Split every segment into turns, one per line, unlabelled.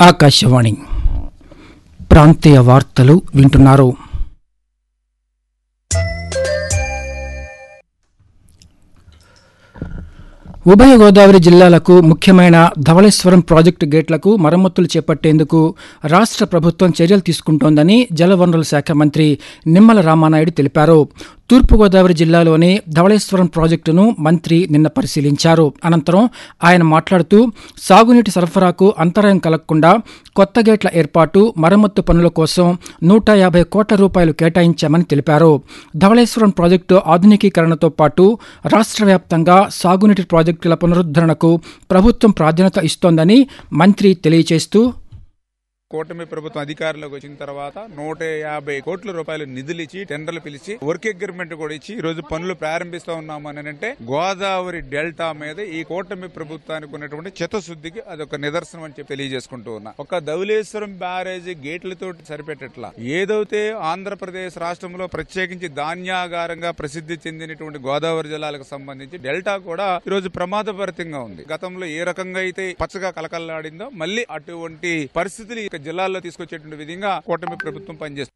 ఆకాశవాణి ప్రాంతీయ వార్తలు వింటున్నారు ఉభయ గోదావరి జిల్లాలకు ముఖ్యమైన ధవళేశ్వరం ప్రాజెక్టు గేట్లకు మరమ్మతులు చేపట్టేందుకు రాష్ట్ర ప్రభుత్వం చర్యలు తీసుకుంటోందని జలవనరుల శాఖ మంత్రి నిమ్మల రామానాయుడు తెలిపారు తూర్పుగోదావరి జిల్లాలోని ధవళేశ్వరం ప్రాజెక్టును మంత్రి నిన్న పరిశీలించారు అనంతరం ఆయన మాట్లాడుతూ సాగునీటి సరఫరాకు అంతరాయం కలగకుండా కొత్త గేట్ల ఏర్పాటు మరమ్మత్తు పనుల కోసం నూట యాభై కోట్ల రూపాయలు కేటాయించామని తెలిపారు ధవళేశ్వరం ప్రాజెక్టు ఆధునికీకరణతో పాటు రాష్ట్ర వ్యాప్తంగా సాగునీటి ప్రాజెక్టుల పునరుద్ధరణకు ప్రభుత్వం ప్రాధాన్యత ఇస్తోందని మంత్రి తెలియజేస్తూ
కూటమి ప్రభుత్వం అధికారంలోకి వచ్చిన తర్వాత నూట యాభై కోట్ల రూపాయలు నిధులు ఇచ్చి టెండర్లు పిలిచి వర్క్ అగ్రిమెంట్ కూడా ఇచ్చి ఈ రోజు పనులు ప్రారంభిస్తా ఉన్నాము అని అంటే గోదావరి డెల్టా మీద ఈ కూటమి ప్రభుత్వానికి ఉన్నటువంటి చిత్తశుద్ధికి అదొక నిదర్శనం అని చెప్పి తెలియజేసుకుంటూ ఉన్నా ఒక ధవలేశ్వరం బ్యారేజీ గేట్లతో సరిపెట్టట్లా ఏదైతే ఆంధ్రప్రదేశ్ రాష్ట్రంలో ప్రత్యేకించి ధాన్యాగారంగా ప్రసిద్ధి చెందినటువంటి గోదావరి జిల్లాలకు సంబంధించి డెల్టా కూడా ఈ రోజు ప్రమాదభరితంగా ఉంది గతంలో ఏ రకంగా అయితే పచ్చగా కలకల్లాడిందో మళ్ళీ అటువంటి పరిస్థితులు ఇక జిల్లాల్లో తీసుకొచ్చేటువంటి విధంగా కూటమి ప్రభుత్వం పనిచేస్తుంది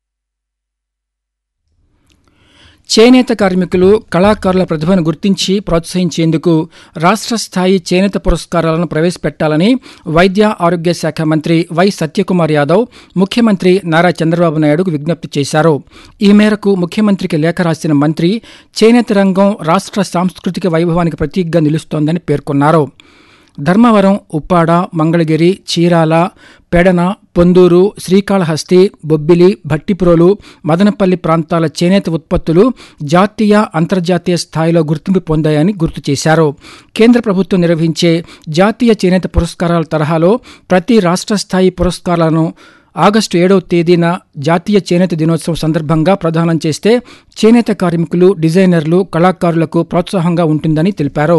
చేనేత కార్మికులు కళాకారుల ప్రతిభను గుర్తించి ప్రోత్సహించేందుకు రాష్ట్ర స్థాయి చేనేత పురస్కారాలను ప్రవేశపెట్టాలని వైద్య ఆరోగ్య శాఖ మంత్రి వై సత్యకుమార్ యాదవ్ ముఖ్యమంత్రి నారా చంద్రబాబు నాయుడుకు విజ్ఞప్తి చేశారు ఈ మేరకు ముఖ్యమంత్రికి లేఖ రాసిన మంత్రి చేనేత రంగం రాష్ట్ర సాంస్కృతిక వైభవానికి ప్రతీకగా నిలుస్తోందని పేర్కొన్నారు ధర్మవరం ఉప్పాడ మంగళగిరి చీరాల పెడన పొందూరు శ్రీకాళహస్తి బొబ్బిలి భట్టిప్రోలు మదనపల్లి ప్రాంతాల చేనేత ఉత్పత్తులు జాతీయ అంతర్జాతీయ స్థాయిలో గుర్తింపు పొందాయని గుర్తు చేశారు కేంద్ర ప్రభుత్వం నిర్వహించే జాతీయ చేనేత పురస్కారాల తరహాలో ప్రతి రాష్ట్ర స్థాయి పురస్కారాలను ఆగస్టు ఏడవ తేదీన జాతీయ చేనేత దినోత్సవం సందర్భంగా ప్రదానం చేస్తే చేనేత కార్మికులు డిజైనర్లు కళాకారులకు ప్రోత్సాహంగా ఉంటుందని తెలిపారు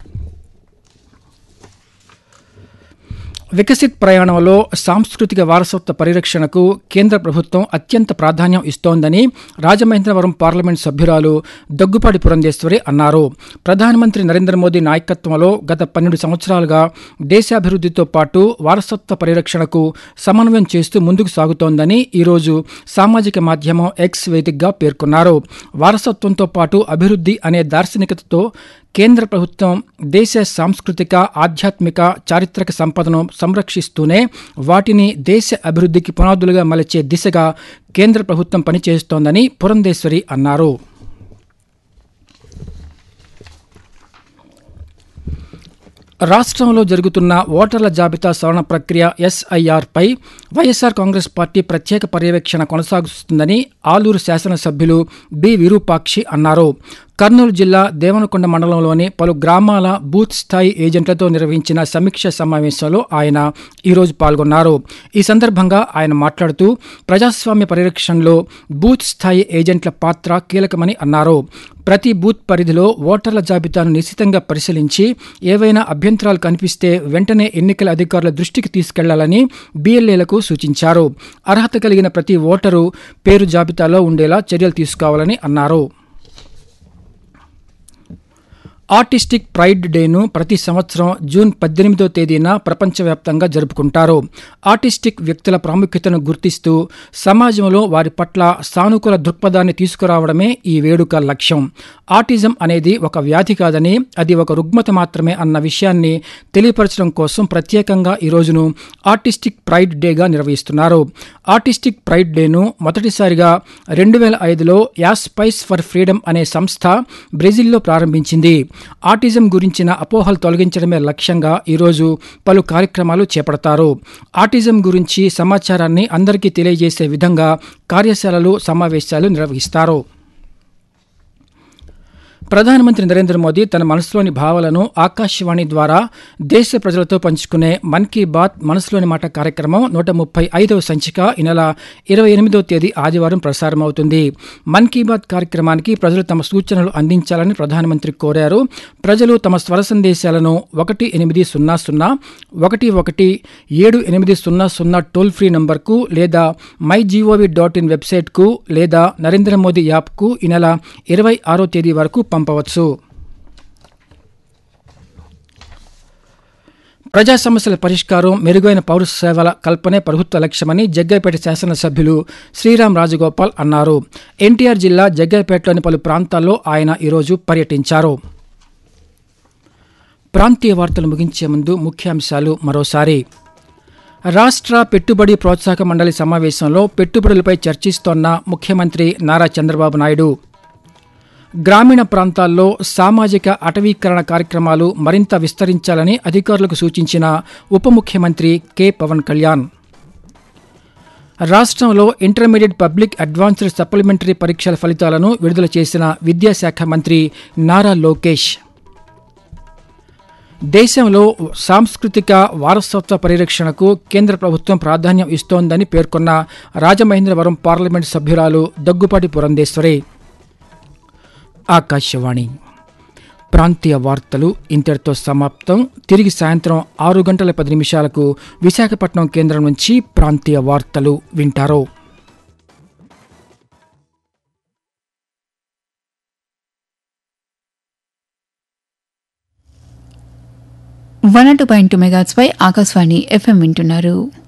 వికసిత్ ప్రయాణంలో సాంస్కృతిక వారసత్వ పరిరక్షణకు కేంద్ర ప్రభుత్వం అత్యంత ప్రాధాన్యం ఇస్తోందని రాజమహేంద్రవరం పార్లమెంట్ సభ్యురాలు దగ్గుపాటి పురంధేశ్వరి అన్నారు ప్రధానమంత్రి నరేంద్ర మోదీ నాయకత్వంలో గత పన్నెండు సంవత్సరాలుగా దేశాభివృద్ధితో పాటు వారసత్వ పరిరక్షణకు సమన్వయం చేస్తూ ముందుకు సాగుతోందని ఈరోజు సామాజిక మాధ్యమం ఎక్స్ వేదికగా పేర్కొన్నారు వారసత్వంతో పాటు అభివృద్ధి అనే దార్శనికతతో కేంద్ర ప్రభుత్వం దేశ సాంస్కృతిక ఆధ్యాత్మిక చారిత్రక సంపదను సంరక్షిస్తూనే వాటిని దేశ అభివృద్ధికి పునాదులుగా మలచే దిశగా కేంద్ర ప్రభుత్వం పనిచేస్తోందని పురంధేశ్వరి అన్నారు రాష్ట్రంలో జరుగుతున్న ఓటర్ల జాబితా సవరణ ప్రక్రియ ఎస్ఐఆర్పై వైఎస్ఆర్ కాంగ్రెస్ పార్టీ ప్రత్యేక పర్యవేక్షణ కొనసాగుతుందని ఆలూరు శాసనసభ్యులు బి విరూపాక్షి అన్నారు కర్నూలు జిల్లా దేవనకొండ మండలంలోని పలు గ్రామాల బూత్ స్థాయి ఏజెంట్లతో నిర్వహించిన సమీక్ష సమావేశంలో ఆయన ఈరోజు పాల్గొన్నారు ఈ సందర్భంగా ఆయన మాట్లాడుతూ ప్రజాస్వామ్య పరిరక్షణలో బూత్ స్థాయి ఏజెంట్ల పాత్ర కీలకమని అన్నారు ప్రతి బూత్ పరిధిలో ఓటర్ల జాబితాను నిశ్చితంగా పరిశీలించి ఏవైనా అభ్యంతరాలు కనిపిస్తే వెంటనే ఎన్నికల అధికారుల దృష్టికి తీసుకెళ్లాలని బీఎల్ఏలకు సూచించారు అర్హత కలిగిన ప్రతి ఓటరు పేరు జాబితాలో ఉండేలా చర్యలు తీసుకోవాలని అన్నారు ఆర్టిస్టిక్ ప్రైడ్ డేను ప్రతి సంవత్సరం జూన్ పద్దెనిమిదో తేదీన ప్రపంచవ్యాప్తంగా జరుపుకుంటారు ఆర్టిస్టిక్ వ్యక్తుల ప్రాముఖ్యతను గుర్తిస్తూ సమాజంలో వారి పట్ల సానుకూల దృక్పథాన్ని తీసుకురావడమే ఈ వేడుక లక్ష్యం ఆటిజం అనేది ఒక వ్యాధి కాదని అది ఒక రుగ్మత మాత్రమే అన్న విషయాన్ని తెలియపరచడం కోసం ప్రత్యేకంగా ఈ రోజును ఆర్టిస్టిక్ ప్రైడ్ డేగా నిర్వహిస్తున్నారు ఆర్టిస్టిక్ ప్రైడ్ డేను మొదటిసారిగా రెండు వేల ఐదులో యాస్పైస్ ఫర్ ఫ్రీడమ్ అనే సంస్థ బ్రెజిల్లో ప్రారంభించింది ఆటిజం గురించిన అపోహలు తొలగించడమే లక్ష్యంగా ఈరోజు పలు కార్యక్రమాలు చేపడతారు ఆటిజం గురించి సమాచారాన్ని అందరికీ తెలియజేసే విధంగా కార్యశాలలు సమావేశాలు నిర్వహిస్తారు ప్రధానమంత్రి నరేంద్ర మోదీ తన మనసులోని భావాలను ఆకాశవాణి ద్వారా దేశ ప్రజలతో పంచుకునే మన్ కీ బాత్ మనసులోని మాట కార్యక్రమం నూట ముప్పై ఐదవ సంచిక ఈ నెల ఇరవై ఎనిమిదవ తేదీ ఆదివారం ప్రసారమవుతుంది మన్ కీ బాత్ కార్యక్రమానికి ప్రజలు తమ సూచనలు అందించాలని ప్రధానమంత్రి కోరారు ప్రజలు తమ స్వర సందేశాలను ఒకటి ఎనిమిది సున్నా సున్నా ఒకటి ఒకటి ఏడు ఎనిమిది సున్నా సున్నా టోల్ ఫ్రీ నంబర్కు లేదా మై జీఓవి డాట్ ఇన్ వెబ్సైట్కు లేదా నరేంద్ర మోదీ యాప్కు ఈ నెల ఇరవై ఆరో తేదీ వరకు పంపవచ్చు ప్రజా సమస్యల పరిష్కారం మెరుగైన పౌర సేవల కల్పనే ప్రభుత్వ లక్ష్యమని జగ్గైపేట శాసనసభ్యులు శ్రీరామ్ రాజగోపాల్ అన్నారు ఎన్టీఆర్ జిల్లా జగ్గైపేటలోని పలు ప్రాంతాల్లో ఆయన ఈరోజు పర్యటించారు ప్రాంతీయ వార్తలు ముగించే ముందు ముఖ్యాంశాలు మరోసారి రాష్ట్ర పెట్టుబడి ప్రోత్సాహక మండలి సమావేశంలో పెట్టుబడులపై చర్చిస్తోన్న ముఖ్యమంత్రి నారా చంద్రబాబు నాయుడు గ్రామీణ ప్రాంతాల్లో సామాజిక అటవీకరణ కార్యక్రమాలు మరింత విస్తరించాలని అధికారులకు సూచించిన ఉప ముఖ్యమంత్రి కె పవన్ కళ్యాణ్ రాష్ట్రంలో ఇంటర్మీడియట్ పబ్లిక్ అడ్వాన్స్డ్ సప్లిమెంటరీ పరీక్షల ఫలితాలను విడుదల చేసిన విద్యాశాఖ మంత్రి నారా లోకేష్ దేశంలో సాంస్కృతిక వారసత్వ పరిరక్షణకు కేంద్ర ప్రభుత్వం ప్రాధాన్యం ఇస్తోందని పేర్కొన్న రాజమహేంద్రవరం పార్లమెంటు సభ్యురాలు దగ్గుపాటి పురంధేశ్వరి ఆకాశవాణి ప్రాంతీయ వార్తలు ఇంతటితో సమాప్తం తిరిగి సాయంత్రం ఆరు గంటల పది నిమిషాలకు విశాఖపట్నం కేంద్రం నుంచి ప్రాంతీయ వార్తలు వింటారు
one two point two megahertz పై ఆకాశవాణి ఎఫ్ఎం వింటున్నారు